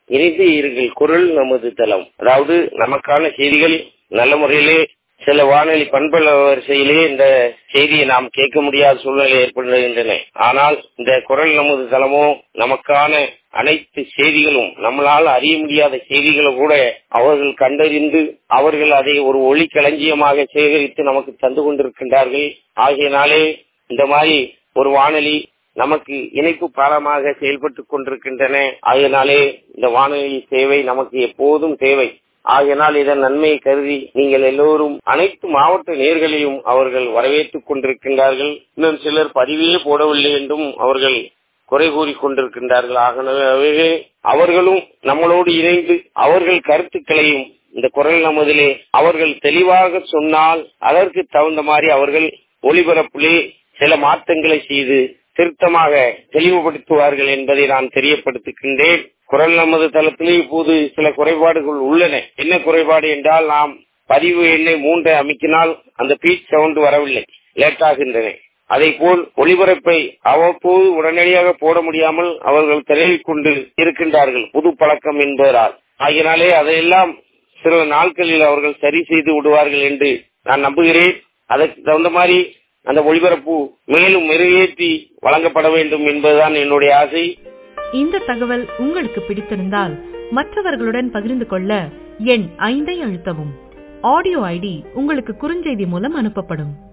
இணைந்து இருங்கள் குரல் நமது தளம் அதாவது நமக்கான செய்திகள் நல்ல முறையிலே சில வானொலி பண்பல வரிசையிலே இந்த செய்தியை நாம் கேட்க முடியாத சூழ்நிலை ஏற்படுகின்றன ஆனால் இந்த குரல் நமது தளமோ நமக்கான அனைத்து செய்திகளும் நம்மளால் அறிய முடியாத செய்திகளும் கூட அவர்கள் கண்டறிந்து அவர்கள் அதை ஒரு ஒளி களஞ்சியமாக சேகரித்து நமக்கு தந்து கொண்டிருக்கின்றார்கள் ஆகையினாலே இந்த மாதிரி ஒரு வானொலி நமக்கு இணைப்பு பாலமாக செயல்பட்டுக் கொண்டிருக்கின்றன ஆகையினாலே இந்த வானொலி சேவை நமக்கு எப்போதும் தேவை ஆகையினால் இதன் நன்மையை கருதி நீங்கள் எல்லோரும் அனைத்து மாவட்ட நேர்களையும் அவர்கள் வரவேற்றுக் கொண்டிருக்கின்றார்கள் இன்னும் சிலர் பதிவே போடவில்லை என்றும் அவர்கள் குறை கூறி கொண்டிருக்கின்றார்கள் ஆகவே அவர்களும் நம்மளோடு இணைந்து அவர்கள் கருத்துக்களையும் இந்த குரல் நமதிலே அவர்கள் தெளிவாக சொன்னால் அதற்கு தகுந்த மாதிரி அவர்கள் ஒளிபரப்பிலே சில மாற்றங்களை செய்து திருத்தமாக தெளிவுபடுத்துவார்கள் என்பதை நான் தெரியப்படுத்துகின்றேன் குரல் நமது தளத்திலே இப்போது சில குறைபாடுகள் உள்ளன என்ன குறைபாடு என்றால் நாம் பதிவு எண்ணை மூன்றை அமைக்கினால் அந்த பீச் சவுண்ட் வரவில்லை லேட் ஆகின்றன அதை போல் ஒளிபரப்பை அவ்வப்போது உடனடியாக போட முடியாமல் அவர்கள் திரையில் கொண்டு இருக்கின்றார்கள் புது பழக்கம் என்பதால் ஆகினாலே அதையெல்லாம் சில நாட்களில் அவர்கள் சரி செய்து விடுவார்கள் என்று நான் நம்புகிறேன் அதற்கு தகுந்த மாதிரி அந்த ஒளிபரப்பு மேலும் மெருகேற்றி வழங்கப்பட வேண்டும் என்பதுதான் என்னுடைய ஆசை இந்த தகவல் உங்களுக்கு பிடித்திருந்தால் மற்றவர்களுடன் பகிர்ந்து கொள்ள எண் ஐந்தை அழுத்தவும் ஆடியோ ஐடி உங்களுக்கு குறுஞ்செய்தி மூலம் அனுப்பப்படும்